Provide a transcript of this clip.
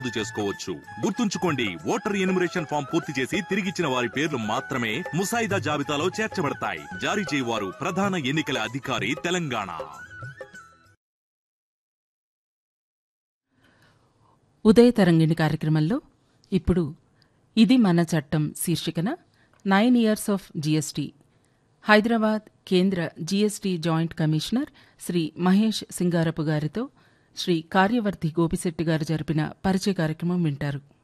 నమోదు చేసుకోవచ్చు గుర్తుంచుకోండి ఓటర్ ఎనిమిరేషన్ ఫామ్ పూర్తి చేసి తిరిగిచ్చిన వారి పేర్లు మాత్రమే ముసాయిదా జాబితాలో చేర్చబడతాయి జారీ చేయవారు ప్రధాన ఎన్నికల అధికారి తెలంగాణ ఉదయ తరంగిణి కార్యక్రమంలో ఇప్పుడు ఇది మన చట్టం శీర్షికన nine years of GST Hyderabad కేంద్ర GST joint commissioner Shri Mahesh Singarapu గారితో శ్రీ కార్యవర్తి గోపిశెట్టి గారు జరిపిన పరిచయ కార్యక్రమం వింటారు